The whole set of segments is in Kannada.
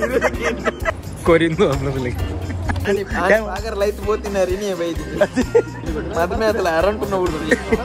Corriendo belum lagi. అని బాగా రైతు పోతున్నారు ఇని బయటికి మధుమేతలు అరంటున్న ఊరు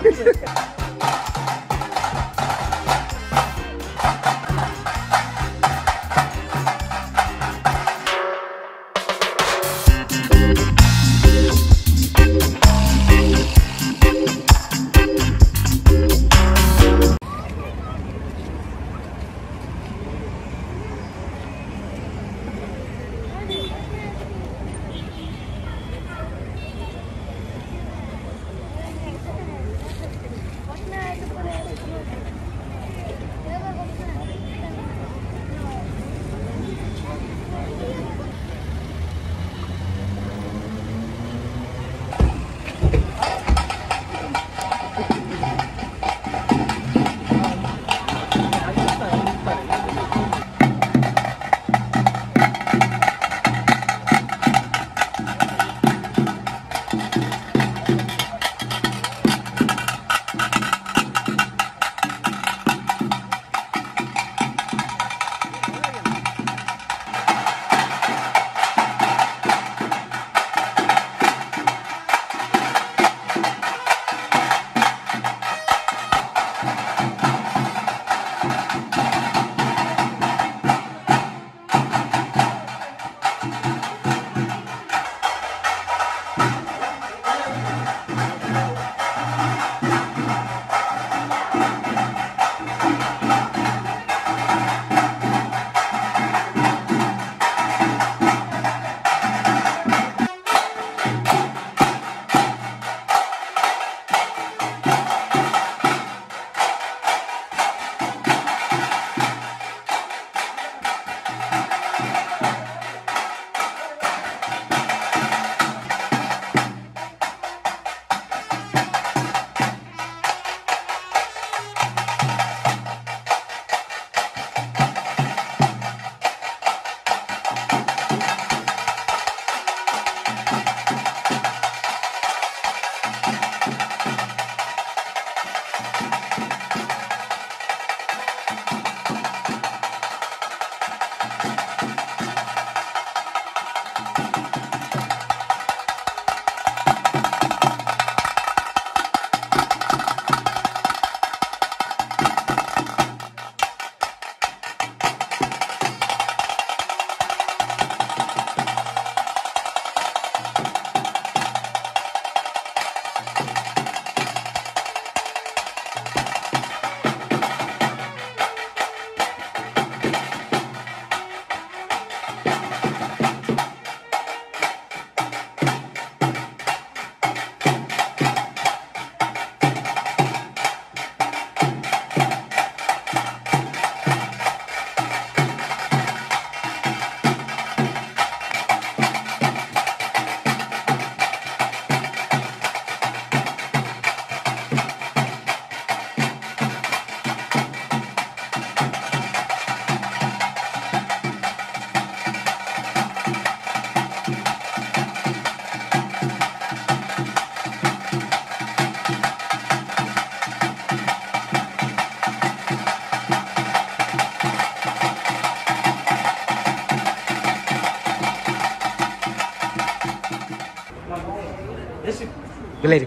Gelir.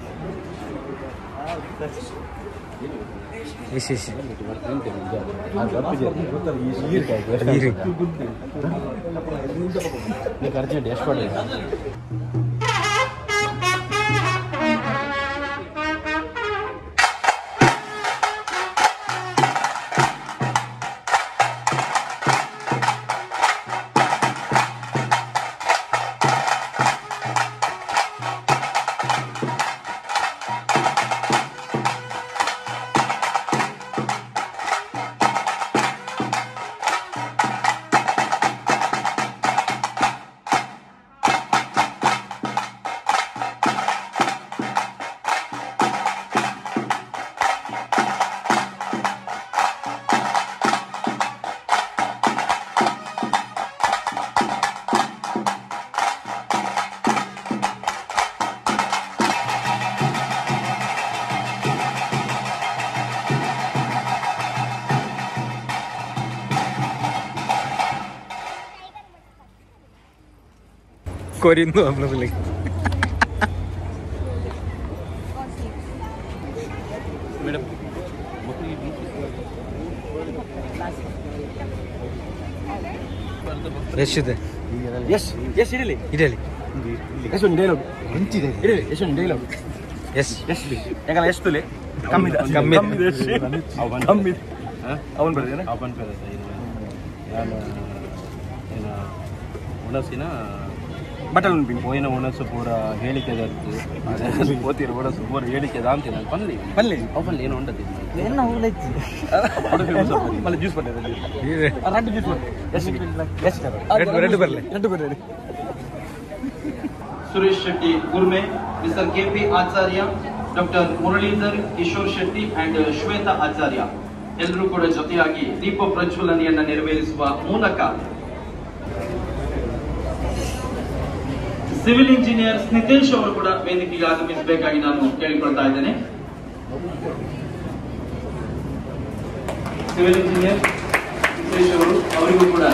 Isi isi. Diri. ಕೊರಿಂದು ಅಪ್ಲದಲ್ಲಿ ಮೇಡಮ್ ರಶ್ ಇದೆ ಎಸ್ ಎಸ್ ಇಡಲಿ ಇಡಲಿ ಎಸ್ ಒಂದು ಡೈಲಾಗ್ ಇಡಲಿ ಎಸ್ ಒಂದು ಡೈಲಾಗ್ ಎಸ್ ಎಸ್ ಯಾಕಂದ್ರೆ ಎಷ್ಟು ತುಲೆ ಕಮ್ಮಿ ಕಮ್ಮಿ. ಕಮ್ಮಿ ಅವನ್ ಬರ್ದೇನೆ ಅವನ್ ಪೇರ ಯಾನ ಏನ ಹುಣಸಿನ ಬಟಲ್ ಉಂಟು ಹೋಯಿನ ಹುಣಸು ಪೂರ ಹೇಳಿಕೆ ಅದೇ ಓದಿರೋ ಹುಣಸು ಪೂರ ಹೇಳಿಕೆ ಅಂತ ನಾನು ಪನ್ಲಿ ಬನ್ನಿ ಅವನ್ ಏನು ಉಂಟದಿ ಮళ్ళీ ಜ್ಯೂಸ್ ಬರ್ತದೆ ರೆಡ್ ಜ್ಯೂಸ್ ಬರ್ತದೆ ಎಸ್ ಎಸ್ ರೆಡ್ ರೆಡ್ ಬರಲಿ ರೆಡ್ ಬರ್ತದೆ Suresh Shetty Gurme mister K P Acharya doctor Muralidhar Kishore Shetty and Shweta Acharya ಎಲ್ಲರೂ ಕೂಡ ಜೊತೆಯಾಗಿ ದೀಪ ಪ್ರಜ್ವಲನೆಯನ್ನ ನೆರವೇರಿಸುವ ಮೂಲಕ ಸಿವಿಲ್ ಇಂಜಿನಿಯರ್ ಸ್ನಿತೇಶ್ ಅವರು ಕೂಡ ವೇದಿಕೆಗೆ ಆಗಮಿಸಬೇಕಾಗಿ ನಾನು ಕೇಳಿಕೊಳ್ತಾ ಇದ್ದೇನೆ ಸಿವಿಲ್ ಇಂಜಿನಿಯರ್ ಸ್ನಿತೇಶ್ ಅವರು ಅವರಿಗೂ ಕೂಡ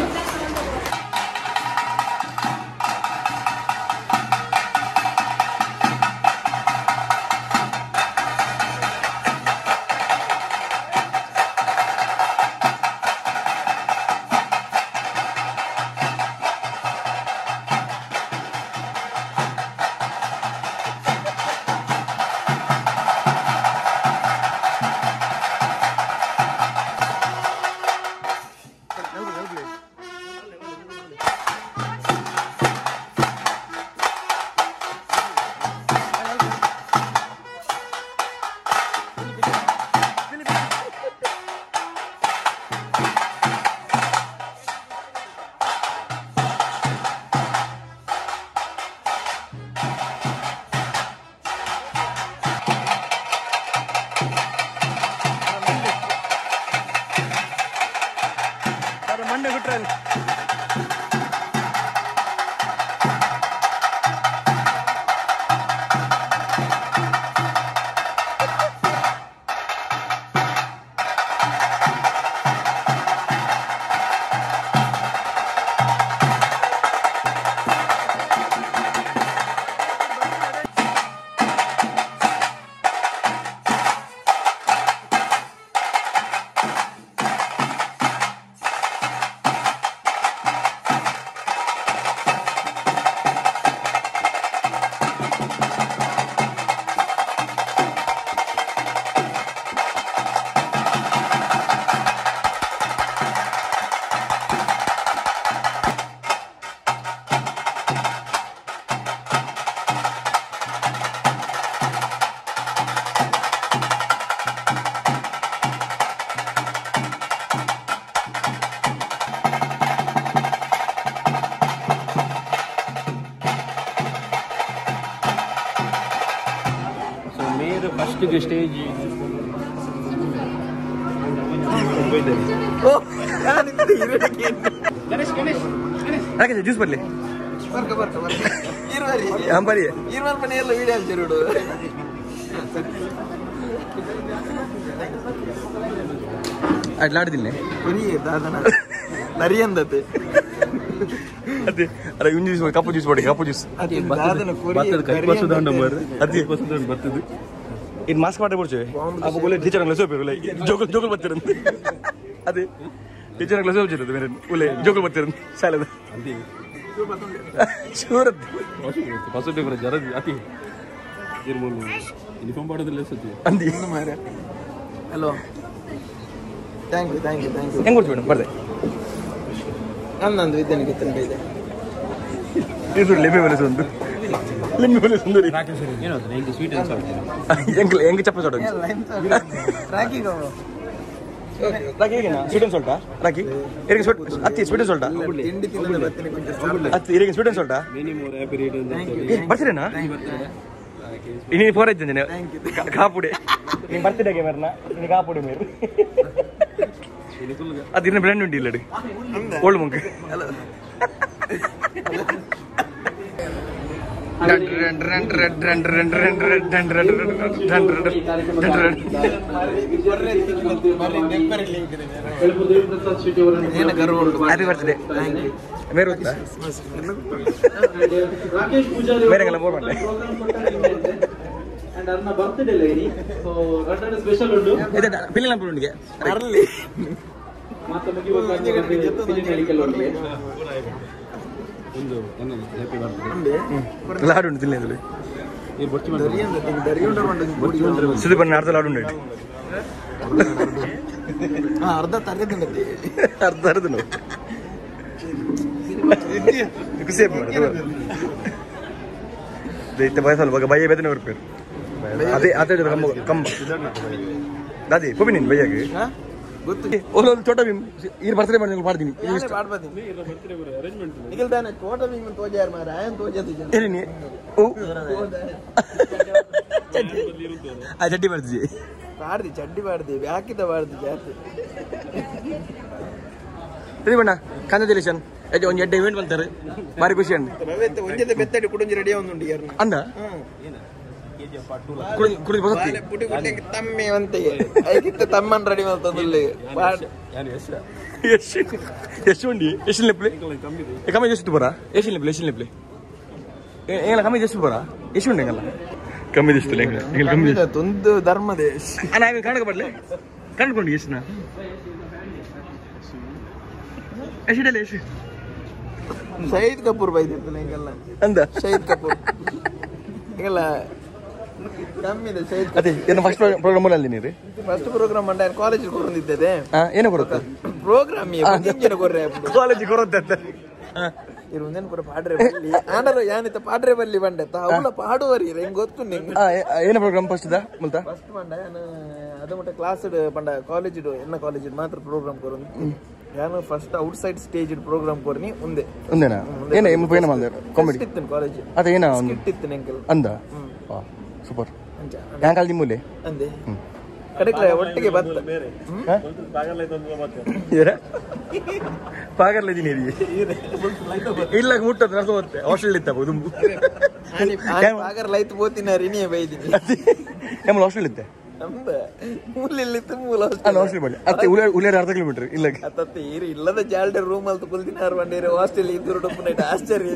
ಮಂಡೆ ಬಿಟ್ರೆ ಸೊ ಮೇರು ಫಸ್ಟ್ಗೆ ಸ್ಟೇಜ್ ರಾಕೇಶ್ ಜ್ಯೂಸ್ ಬರ್ಲಿ ಬರ್ಕ ಬರ್ಕ ಬರ್ಕ ಇರುವರಿ ಹಾಂ ಬರಿ ಇರುವಲ್ ಮನೆ ಎಲ್ಲ ವಿಡಿಯೋ ಹಂಚಿರುಡು ಅಡ್ಲ ಆಡ್ದಿಲ್ಲ ಕೊರಿ ದಾದನ ನರಿಯಂದತೆ ಅದೇ ಅಲ್ಲ ಇವ್ನು ಜ್ಯೂಸ್ ಕಪ್ಪು ಜ್ಯೂಸ್ ಮಾಡಿ ಕಪ್ಪು ಜ್ಯೂಸ್ ದಾದನ ಕೊರಿ ಬರ್ತದ ಕೈಪಸುದಂಡ ಮರ ಅದೇ ಕೈಪಸುದಂಡ ಬರ್ತದೆ ಇನ್ನು ಮಾಸ್ಕ್ ಮಾಡಿ ಬಿಡ್ಚೇವೆ ಅಪ್ಪ ಒಳ್ಳೆ ಟೀಚರ್ ಅಂಗ್ಲ ಸೋಪೇರು ಒಳ್ಳೆ ಜೋಗಲ್ ಜೋಗಲ್ ಬರ್ತಿರಂತೆ ಅದೇ ಟೀಚರ್ ಅಂಗ್ಲ ಸೋಪ್ ಚಿರದು ಬೇರೆ ಒಳ್ಳೆ ಜೋಗಲ್ ಬರ್ತಿರಂತೆ ಶಾಲೆದ ಶೂರತ್ ಫಸ್ಟ್ ಪೇಪರ್ ಜರದಿ ಅತಿ ಇರ್ಬೋದು ಯೂನಿಫಾರ್ಮ್ ಮಾಡೋದಿಲ್ಲ ಸತಿ ಅಂದಿ ಮಾರ hello thank you thank you thank you ಹೆಂಗ್ ಕೊಡ್ತೀವಿ ಮೇಡಮ್ ಬರ್ದೆ ನನ್ನೊಂದು ವಿದ್ಯಾನಿಗೆ ತಂದೆ ಇದೆ ಇದು ಲೆಮ್ಮೆ ಮನಸ್ಸು ಒಂದು ಲೆಮ್ಮೆ ಮನಸ್ಸು ಒಂದು ರೀ ಏನದು ಹೆಂಗೆ ಸ್ವೀಟ್ ಅನ್ಸ ಹೆಂಗ್ ಹೆಂಗ್ ಚಪ್ಪ ಚೋಟ ರಾಖಿ ಗೌರವ ರಾಕಿ ಹೇಗೇನಾ ಸ್ವೀಟ್ ಅಂಡ್ ಸಾಲ್ಟಾ ರಾಕಿ ಇರಿಗೆ ಸ್ವೀಟ್ ಅತ್ತಿ ಸ್ವೀಟ್ ಅಂಡ್ ಸಾಲ್ಟಾ ತಿಂಡಿ ತಿನ್ನದೆ ಬರ್ತೀನಿ ಕೊಂಚ ಅತ್ತಿ ಇರಿಗೆ ಸ್ವೀಟ್ ಅಂಡ್ ಸಾಲ್ಟಾ ಮಿನಿಮಮ್ ಹ್ಯಾಪಿ ರೇಟ್ ಏ ಬರ್ತೀರೇನಾ ಇನ್ನೀನು ಫೋನ್ ಇದ್ದೇನೆ ಕಾಪುಡೆ ನೀನು ಬರ್ತಿದ್ದಾಗೆ ಮೇರ್ನ ನೀನು ಕಾಪುಡೆ ಮೇರು ಅದು ಇನ್ನು ಬ್ರ್ಯಾಂಡ್ ಉಂಟು ಇಲ್ಲ ಓಲ್ಡ್ ಮುಂಕ್ ಹಲೋ ಪ್ರಸಾದ್ ಶೆಟ್ಟಿ ಏನು ಗರ್ವ ಉಂಟು ಹ್ಯಾಪಿ ಬರ್ತ್ಡೇ ಮೇರೆ ಗೊತ್ತಾ ರಾಕೇಶ್ ಪೂಜಾರಿ ಬೇರೆಗೆಲ್ಲ ಬೋರ್ ಮಾಡ್ದೆ. ಅಂಡ್ ಅನ್ನ ಬರ್ತ್ಡೇ ಇಲ್ಲ ಇನಿ ಸೊ ರಡ್ಡನ ಸ್ಪೆಷಲ್ ಉಂಟು ಪಿಲ್ಲಿ ನಂಬರ್ ಉಂಡಿಗೆ ಅರ್ಲಿ ಮತ್ತೆ ಮುಗಿಬೇಕು ಒಂದು ನನ್ನ ಹ್ಯಾಪಿ ಬರ್ತ್ಡೇ ಲಾಡು ಉಂಟು ತಿನ್ಲಿ ಈ ಬೊಚ್ಚಿ ಮಾಡ್ತಾರೆ ಸುದೀಪ್ ಅಣ್ಣ ಅರ್ಧ ಲಾಡು ಉಂಟು ಅರ್ಧ ತರಗತಿ ಅರ್ಧ ಅರ್ಧ ನಾವು ಖುಷಿ ಇತ್ತ ಬಯಸಲ್ಲ ಬಾಗ ಬಯ್ಯ ಬೇದನೆ ಬರ್ಪೇರು ಅದೇ ಅದೇ ಕಂಬ ಕಂಬ ದಾದಿ ಪೊಬಿ ನೀನು ಬಯ್ಯಾಗೆ ಗೊತ್ತು ಒಂದು ಚೋಟ ಭೀಮ್ ಈ ಬರ್ತ್ಡೇ ಮಾಡಿ ಮಾಡ್ತೀನಿ ಇದು ಇಷ್ಟ ನಿಖಿಲ್ ತಾನೆ ತೋಟ ನಿಮ್ಗೆ ತೋಜಾರ ಮಾರ ಆಯನ್ ತೋಜದು ಜನ ಹೇಳಿ ನೀ ಓ ಆ ಚಡ್ಡಿ ಬರ್ತೀವಿ ಪಾಡ್ದಿ ಚಡ್ಡಿ ಪಾಡ್ದಿ ಬ್ಯಾಕಿದ ಪಾಡ್ದಿ ಜಾಸ್ತಿ ಸರಿ ಬಣ್ಣ ಕಾಂಗ್ರಾಚುಲೇಷನ್ ಒಂದು ಎಡ್ಡೆ ಇವೆಂಟ್ ಬಂತಾರೆ ಭಾರಿ ಖುಷಿ ಅಂಡ್ ರವೆತ್ತೆ ಒಂಜದ ಬೆತ್ತಡಿ ಕುಡುಂಜಿ ರೆಡಿ ಒಂದು ಯಾರು ಅಂದ ಕುಡಿ ಕುಡಿ ಬಸತ್ತಿ ಪುಟಿ ಪುಟಿ ತಮ್ಮಿ ಅಂತೆಗೆ ಐಕಿತ್ತ ತಮ್ಮನ್ ರೆಡಿ ಮಾಡ್ತದಲ್ಲಿ ಪಾಡ್ ಎಷ್ಟು ಎಷ್ಟು ಉಂಡಿ ಎಷ್ಟು ಲೆಪ್ಲೆ ಕಮ್ಮಿ ಎಷ್ಟು ಬರ ಎಷ್ಟು ಲೆಪ್ಲೆ ಎಷ್ಟು ಲೆಪ್ಲೆ ಏನ ಕಮ್ಮಿ ಎಷ್ಟು ಬರ ಎಷ್ಟು ಉಂಡೆ ಹೆಂಗಲ್ಲ ಕಮ್ಮಿ ಎಷ್ಟು ಹೆಂಗಲ್ಲ ಕಮ್ಮಿ ತುಂದು ಧರ್ಮದೇಶ್ ನಾನು ಕನ್ನಡ ಬರ್ಲೆ ಕಂಡ್ಕೊಂಡು ಎಷ್ಟು ನಾ ಎಷ್ಟಿಡಲ್ಲ ಎಷ್ಟು ಶಹೀದ್ ಕಪೂರ್ ಬೈದಿತ್ತು ಹಿಂಗೆಲ್ಲ ಅಂದ ಶಹೀದ್ ಕಪೂರ್ ಹಿಂಗೆಲ್ಲ ಕಮ್ಮಿದೆ ಶಹೀದ್ ಅದೇ ಏನು ಫಸ್ಟ್ ಪ್ರೋಗ್ರಾಮ್ ಅಲ್ಲಿ ನೀರು ಫಸ್ಟ್ ಪ್ರೋಗ್ರಾಮ್ ಮಂಡ ಕಾಲೇಜ್ ಕೊರೊಂದಿದ್ದದೆ ಏನೋ ಬರುತ್ತೆ ಪ್ರೋಗ್ರಾಮ್ ಇಂಜಿನ ಕೊರ್ರೆ ಕಾಲೇಜ್ ಕೊರತ್ತೆ ಅಂತ ಇರು ಒಂದೇನು ಕೂಡ ಪಾಡ್ರೆ ಬಲ್ಲಿ ಆನರು ಯಾನಿತ್ತ ಪಾಡ್ರೆ ಬಲ್ಲಿ ಬಂಡೆ ಅವಳ ಪಾಡುವರಿ ಹೆಂಗ್ ಗೊತ್ತು ನಿಂಗೆ ಏನು ಪ್ರೋಗ್ರಾಮ್ ಫಸ್ಟ್ ಇದ ಮುಲ್ತ ಫಸ್ಟ್ ಪಂಡ ನಾನು ಅದು ಮಟ್ಟ ಕ್ಲಾಸ್ ಪಂಡ ಕಾಲೇಜ್ ಎನ್ನ ಕಾಲೇಜ್ ಮಾತ್ರ ಪ್ರೋಗ್ರಾಮ್ ಕೊರೊಂದು ನಾನು first outside stage program ಕೊರ್ನಿ ಮುಂದೆ ಒಂದೇನಾ ಏನ ಎಮ್ಮ ಪೈನ ಬಂದ ಕಾಮಿಡಿ ಇತ್ತು ಕಾಲೇಜ್ ಅದೇ ಏನ ಒಂದು ಇಟ್ಟಿತ್ತು ನೆಂಕಲ್ ಅಂದ ಸೂಪರ್ ಯಾಂಕಲ್ ನಿಮ್ಮಲ್ಲಿ ಅಂದೆ ಕಡೆಕ್ಲ ಒಟ್ಟಿಗೆ ಬತ್ತ ಪಾಗರ್ಲ ಇದೀನಿ ಇಲ್ಲ ಮುಟ್ಟದ ನಡ್ದು ಹೋಗುತ್ತೆ ಹಾಸ್ಟೆಲ್ ಇತ್ತ ದುಂಬು ಆಗರ್ ಲೈತ್ ಬೋತಿನ ರಿನಿಯ ಬೈದಿನಿ ನಮ್ಮ ಹಾಸ್ಟೆಲ್ ಇತ್ತೆ ನಮ್ದ ಮೂಲಿಲ್ಲಿತ್ತು ಮೂಲ ಅಲ್ಲ ಹಾಸ್ಟೆಲ್ ಮಾಡಿ ಅತ್ತೆ ಉಳಿಯ ಉಳಿಯಾರ ಅರ್ಧ ಕಿಲೋಮೀಟರ್ ಇಲ್ಲ ಅತ್ತತ್ತೆ ಈರು ಇಲ್ಲದ ಜಾಲ್ಡೆ ರೂಮ್ ಅಲ್ಲಿ ಕುಲ್ದಿನ ಆರು ಬಂಡೇರಿ ಹಾಸ್ಟೆಲ್ ಇದ್ದು ಡಪ್ಪನ ಆಶ್ಚರ್ಯ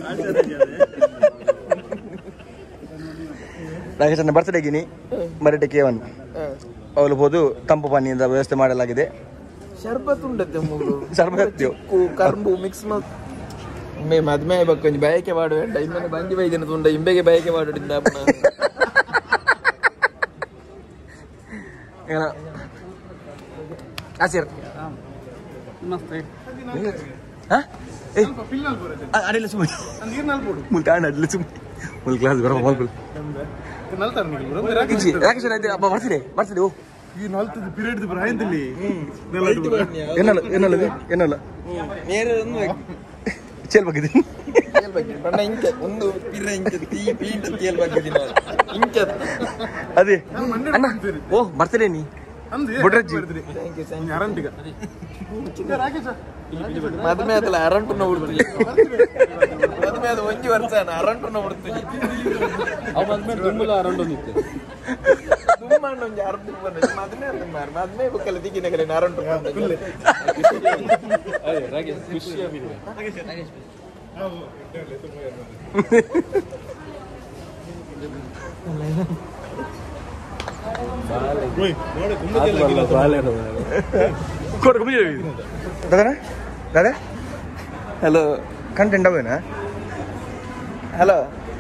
ರಾಕೇಶ್ ಅನ್ನ ಬರ್ತ್ಡೇಗಿನಿ ಮರಟೆ ಕೆ ಒನ್ ಅವಳು ಹೋದು ತಂಪು ಪಾನೀಯದ ವ್ಯವಸ್ಥೆ ಮಾಡಲಾಗಿದೆ ಶರ್ಬತ್ ಉಂಡತ್ತೆ ಮೂರು ಶರ್ಬತ್ ಉಕ್ಕು ಕರ್ಬು ಮಿಕ್ಸ್ ಮೇ ಮದ್ಮೆ ಬಕ್ಕೊಂಜಿ ಬಯಕೆ ಮಾಡುವ ಇಮ್ಮನೆ ಬಂಜಿ ಬೈದಿನ ತುಂಡ ಇಂಬೆಗೆ ಬಯಕೆ ಮಾಡುಡಿಂದ ಏನ ಆಸಿರ್ ಹಾ ಏ ಅಡಿಲ್ಲ ಸುಮ್ಮನೆ ಮುಲ್ ಕಾಣ ಅಡಿಲ್ಲ ಸುಮ್ಮನೆ ಮುಲ್ ಕ್ಲಾಸ್ ಬರ ಮಲ್ಕುಲ್ ರಾಕೇಶ್ ಅಣ್ಣ ಅಪ್ಪ ಬರ್ತೀನಿ ಬರ್ತೀನಿ ಓ ಏನಲ್ಲ ಏನಲ್ಲ ಏನಲ್ಲ ಚೇಲ್ ಬಗ್ಗೆ ಬಣ್ಣ ಇಂಕೆ ಒಂದು ಪಿರ ಇಂಕೆ ತೀ ಪೀಂಟ ತೇಲ್ ಬಗ್ಗಿದಿನ ಇಂಕೆ ಅದೇ ಅಣ್ಣ ಓ ಬರ್ತಡೇ ನೀ ಬುಡ್ರಜ್ಜಿ ಥ್ಯಾಂಕ್ ಯು ಥ್ಯಾಂಕ್ ಮದ್ಮೆ ಅದಲ್ಲ ಅರಂಟುನ ಉಡ್ತೀನಿ ಮದ್ಮೆ ಅದು ಒಂಜಿ ವರ್ಷ ಅರಂಟುನ ಉಡ್ತೀನಿ ಅವ ಬಂದ್ಮೇಲೆ ತುಂಬಲ ಅರೌಂಡ್ ಒಂದಿತ್ತು ತುಂಬ ಒಂಜಿ ಅರ್ಧ ಮದ್ಮೆ ಅಂತ ಮಾರ ಮದ್ಮೆ ಬುಕ್ಕಲ್ಲ ದಿಕ್ಕಿನ ಕಡೆ ಅರಂಟು ಅದೇ ರಾಕೇಶ್ ಖುಷಿಯಾಗಿದೆ ಕೊಡು ಕಮ್ಮಿ ದಾದಾ ದಾದಾ ಹಲೋ ಕಂಟೆಂಟ್ ಅವೇನಾ ಹಲೋ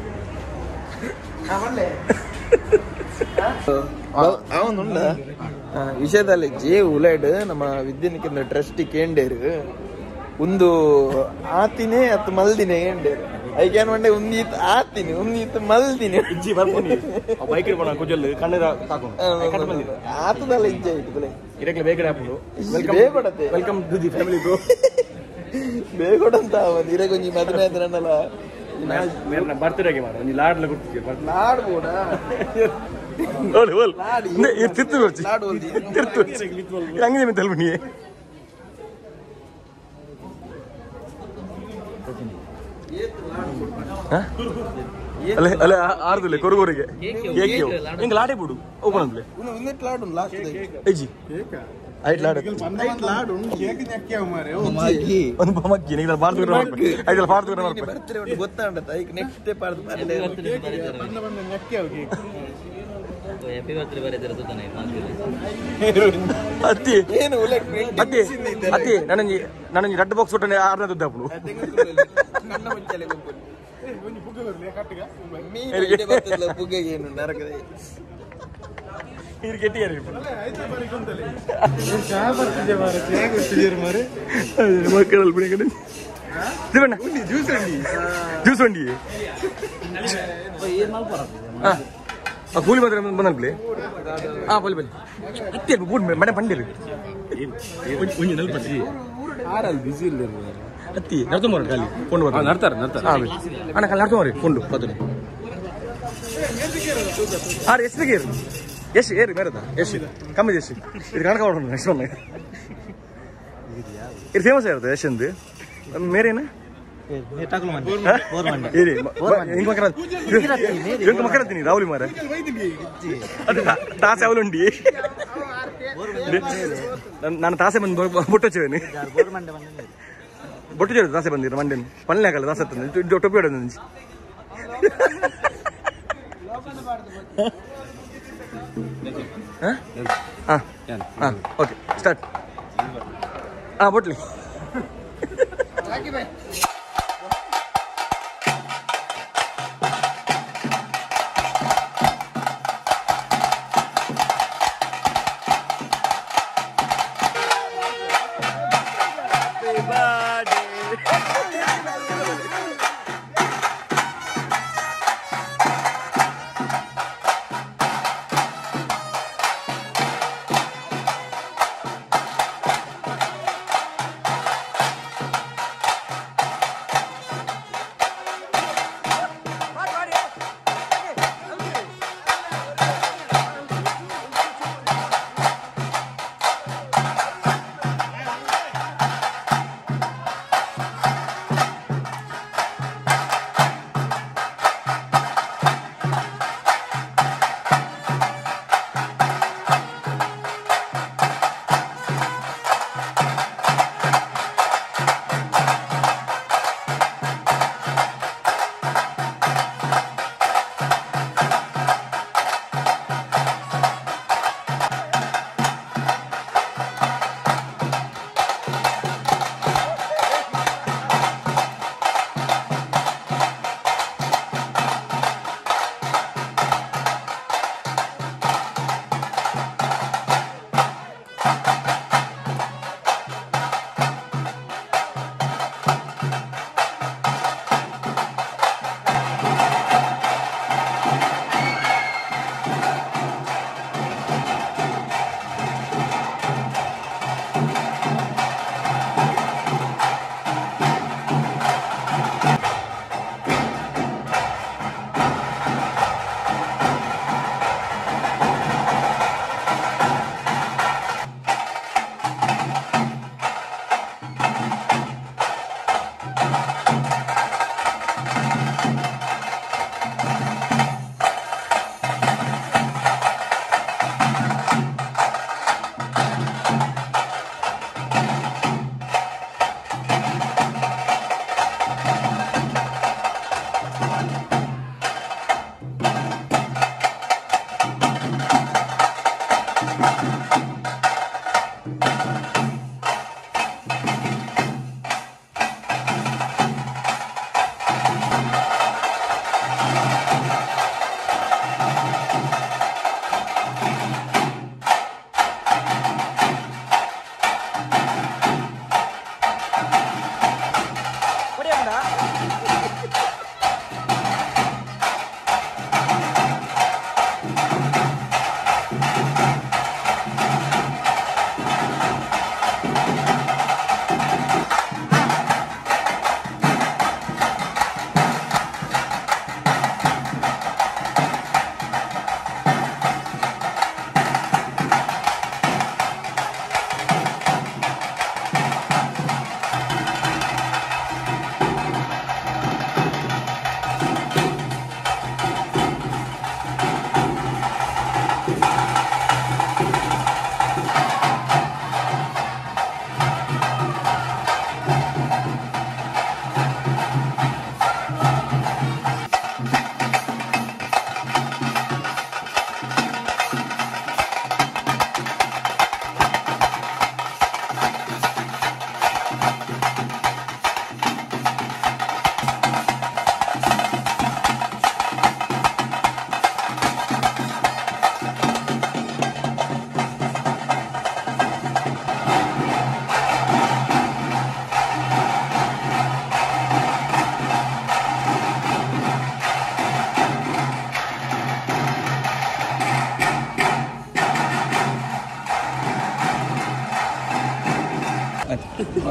ಅವನುಂಡ ವಿಷಯದಲ್ಲಿ ಜೇ ಉಲೈಡ್ ನಮ್ಮ ವಿದ್ಯಾನಿಕೇಂದ್ರ ಟ್ರಸ್ಟಿ ಕೇಂಡೇರು ಒಂದು ಆತಿನೇ ಅತ್ತು ಮಲ್ದಿನೇ ಏಂಡೇರು ಐಕ್ಯಾನ್ ಮಂಡೆ ಒಂದೀತ್ ಆತಿನಿ ಒಂದೀತ್ ಮಲ್ದಿನಿ ಇಜ್ಜಿ ಬರ್ಕೊಂಡು ಬೈಕ್ ಇಡ್ಕೊಂಡು ಕುಜಲ್ ಕಣ್ಣೀರ ಸಾಕು ಆತದಲ್ಲ ಇಜ್ಜೆ ಆಯ್ತು ಬಲೆ ಇದಕ್ಕೆ ಬೇಕಡೆ ಹಾಕೊಂಡು ಬೇಗಡತೆ welcome to the family bro ಬೇಗಡಂತ ಅವನ್ ಇರಗೊಂಜಿ ಮದುವೆ ಆದ್ರನಲ್ಲ ಬರ್ತ್ಡೇಗೆ ಮಾಡ ಒಂದು ಲಾಡ್ಲ ಕೊಡ್ತೀವಿ ಲಾಡ್ಬೋಡ ಓಲ್ ಓಲ್ ತಿರ್ತು ಬರ್ಚಿ ಲಾಡು ಒಂದು ತಿರ್ತು ಹಂಗೆ ಮೆತ್ತಲ್ ಬನ್ನಿ ಅಲ್ಲ ಅಲ್ಲ ಆರ್ದುಲೆ ಕೊರಗೋರಿಗೆ ಕೇಕ್ ಹಿಂಗೆ ಲಾಡೆ ಬಿಡು ಓಪನ್ ಅಂದ್ಲೆ ಒಂದಿಟ್ಟು ಲಾಡು ಲಾಸ್ಟ್ ಐಜಿ ಐಟ್ ಲಾಡ ಒಂದು ಮಕ್ಕಿ ನೀವು ಭಾರತ ಐದಲ್ಲ ಭಾರತ ಮಾಡ್ಬೇಕು ಬರ್ತಾರೆ ಒಂದು ಗೊತ್ತಾಂಡತ್ತ ಈಗ ನೆಕ್ಸ್ಟ್ ಪಾಡ್ದು ಬರ್ತಾರೆ ಹ್ಯಾಪಿ ಬರ್ತ್ಡೇ ಬರೆದಿರೋದು ತಾನೆ ಅತ್ತಿ ಏನು ಉಲಕ್ ಅತ್ತಿ ಅತ್ತಿ ನನಂಜಿ ನನಂಜಿ ರೆಡ್ ಬಾಕ್ಸ್ ಕೊಟ್ಟನೆ ಆರ್ನ ದುದ್ದಾಪುಡು ಕಣ್ಣ ಮುಚ್ಚಲೆ ಗುಂಪು ಮೀನು ಇದೆ ಬರ್ತದಲ್ಲ ಪುಗ್ಗೆಗೆ ಏನು ನರಕದ ಇದು ಕೆಟ್ಟಿಯಾರಿ ಮಕ್ಕಳಲ್ಲಿ ಬಿಡಿ ಕಡೆ ದಿವಣ್ಣ ಜ್ಯೂಸ್ ಅಂಡಿ ಜ್ಯೂಸ್ ಅಂಡಿ ಹಾ ಆ ಕೂಲಿ ಬಂದ್ರೆ ಬಂದಲ್ ಬಿಡಿ ಹಾ ಬಲ್ಲಿ ಬಲ್ಲಿ ಅತ್ತಿ ಬೂಡ್ ಮನೆ ಬಂದಿರಿ ಒಂಜಿ ನೆಲ್ ಬನ್ನಿ ಬಿಸಿ ಇಲ್ಲ ಅತ್ತಿ ನಡ್ತು ಮಾರಿ ಖಾಲಿ ಕೊಂಡು ಬರ್ತಾರೆ ನಡ್ತಾರೆ ನಡ್ತಾರೆ ಹಾ ಬಿ. ಅಣ್ಣ ಖಾಲಿ ನಡ್ತು ಮಾರಿ ಕೊಂಡು ಬದಲು ಹಾಂ ರೀ ಎಷ್ಟು ಏರು ಎಷ್ಟು ಏರಿ ಬೇರೆದ ಎಷ್ಟು ಕಮ್ಮಿ ಎಷ್ಟು ಇದು ಕಣಕ ಮಾಡೋಣ ಎಷ್ಟು ಒಮ್ಮೆ ಇದು ಫೇಮಸ್ ಇರುತ್ತೆ ಯಶಂದು ಮೇರೇನ ಏರಿ ಹಿಂಗೆ ಮಕ್ಕಳ ಹಿಂಗೆ ಮಕ್ಕಳತ್ತೀನಿ ರಾಹುಲಿ ಮಾರ ಅದು ತಾಸೆ ಅವಲುಂಡಿ ನಾನು ತಾಸೆ ಬಂದು ಬೊಟ್ಟೊಚ್ಚೇನಿ ಬೊಟ್ಟು ಚೇರು ತಾಸೆ ಬಂದಿರ ಮಂಡ್ಯನ್ ಪಲ್ಲೆ ಆಗಲ್ಲ ತಾಸೆ ತಂದು ಟೊಪ್ಪಿ ಹೊಡೆದು ನಂಜಿ ಹಾಂ ಹಾಂ ಓಕೆ ಸ್ಟಾರ್ಟ್ ಹಾಂ ಬೊಟ್ಲಿ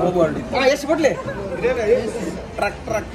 ಎಷ್ಟು ಬಟ್ಲೆ ಟ್ರಕ್ ಟ್ರಕ್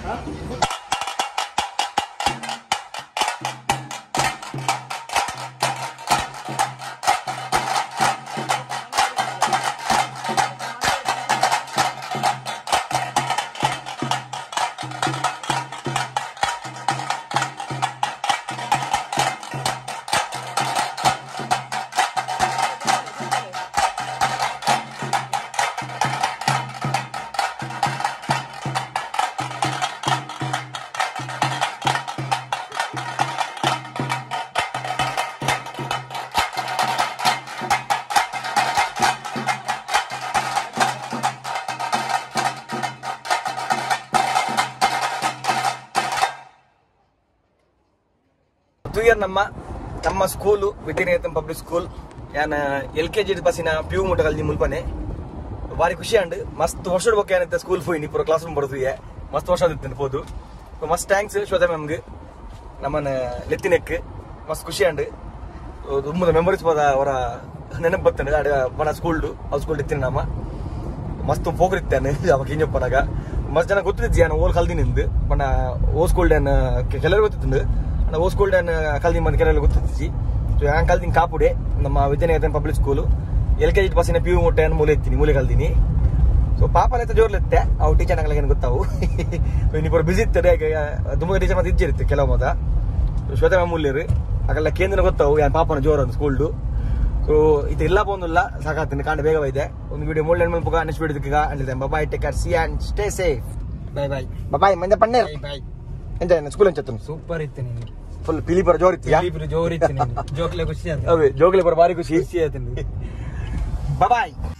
ತೂಯರ್ ನಮ್ಮ ನಮ್ಮ ಸ್ಕೂಲು ವಿದ್ಯಾನಿಕೇತನ್ ಪಬ್ಲಿಕ್ ಸ್ಕೂಲ್ ಯಾನ ಎಲ್ ಕೆ ಜಿ ಬಸ್ಸಿನ ಪ್ಯೂ ಮುಟ್ಟ ಕಲ್ದಿ ಮುಲ್ಪನೆ ಬಾರಿ ಖುಷಿ ಅಂಡ್ ಮಸ್ತ್ ವರ್ಷದ ಬಗ್ಗೆ ಏನಂತ ಸ್ಕೂಲ್ ಹೋಯ್ನಿ ಪೂರ ಕ್ಲಾಸ್ ರೂಮ್ ಬರೋದು ಮಸ್ತ್ ವರ್ಷ ಆದಿತ್ತು ಹೋದು ಮಸ್ತ್ ಥ್ಯಾಂಕ್ಸ್ ಶ್ವೇತಾ ಮ್ಯಾಮ್ಗೆ ನಮ್ಮನ್ನ ಲೆತ್ತಿನೆಕ್ ಮಸ್ತ್ ಖುಷಿ ಅಂಡ್ ತುಂಬ ಮೆಮೊರೀಸ್ ಪದ ಅವರ ನೆನಪು ಬರ್ತನೆ ಅಡ ಬಣ ಸ್ಕೂಲ್ಡು ಅವ್ರ ಸ್ಕೂಲ್ ಇತ್ತಿನ ನಮ್ಮ ಮಸ್ತ್ ಪೋಗ್ರಿತ್ತಾನೆ ಅವಾಗ ಹಿಂಜಪ್ಪನಾಗ ಮಸ್ತ್ ಜನ ಗೊತ್ತಿದ್ದಿ ನಾನು ಓಲ್ ಕಲ್ದಿ ನಿಂದು ಬಣ್ಣ ಓ ಸ್ಕೂಲ್ ಡ್ಯಾನ್ ಕೆಲವರು ಗೊತ್ತಿತ್ತು ನಾನು ಓ ಸ್ಕೂಲ್ ಡ್ಯಾನ್ ಕಲ್ದಿ ಮಂದಿ ಕೆಲವರು ಗೊತ್ತಿದ್ದಿ ಸೊ ನಾನು ಕಲ್ದಿನ ಕಾಪುಡೆ ನಮ್ಮ Vidyaniketan public school L K G ಬಸ್ಸಿನ ಪಿ ಯು ಮುಟ್ಟೆ ಅನ್ನು ಮೂಲೆ ಎತ್ತೀನಿ ಮೂಲೆ ಕಲ್ದಿನಿ ಸೊ ಪಾಪನೆತ್ತ ಜೋರ್ಲೆತ್ತೆ ಅವು ಟೀಚರ್ ನಂಗೆ ಗೊತ್ತಾವು ಇನ್ನಿಬ್ಬರು ಬಿಸಿ ಇರ್ತಾರೆ ತುಂಬ ಟೀಚರ್ ಮತ್ತೆ ಇಜ್ಜಿರುತ್ತೆ ಕೆಲವು ಮತ ಶ್ವೇತಾ ಮ್ಯಾಮೂಲ್ಯರು ಹಾಗೆಲ್ಲ ಕೇಂದ್ರ ಗೊತ್ತಾವು ಯಾನ್ ಪಾಪನ ಜೋರು ಅಂತ ಸ್ಕೂಲ್ಡು ಸೊ ಇದು ಎಲ್ಲ ಬಂದಿಲ್ಲ ಸಾಕಾಗ್ತೀನಿ ಕಾಂಡ ಬೇಗ ಇದೆ ಒಂದು ವಿಡಿಯೋ ಮೂಳೆ ಮಲ್ಪಗ ನೆಕ್ಸ್ಟ್ ವಿಡಿಯೋದಕ್ಕೆ ಅಂಡಿದೆ bye take care see and stay safe bye bye bye ಮಂಜ ಪಣ್ಣೇರ್ ಬಾಯ್ ಎಂತ ಸ್ಕೂಲ್ ಎಂಚತ್ತು ಸೂಪರ್ ಇತ್ತು ನೀನು ಫುಲ್ ಪಿಲಿಪರ ಜೋರ್ ಇತ್ತು ಇಬ್ರು ಜೋರ್ ಇತ್ತು ನೀನು ಜೋಕ್ಲೆ ಖುಷಿ ಅಂತ ಅವೇ ಜೋಗಲಿ ಬರ ಬಾರಿ ಖುಷಿ ಖುಷಿ ಆಯ್ತು ನೀನು ಬಾಯ್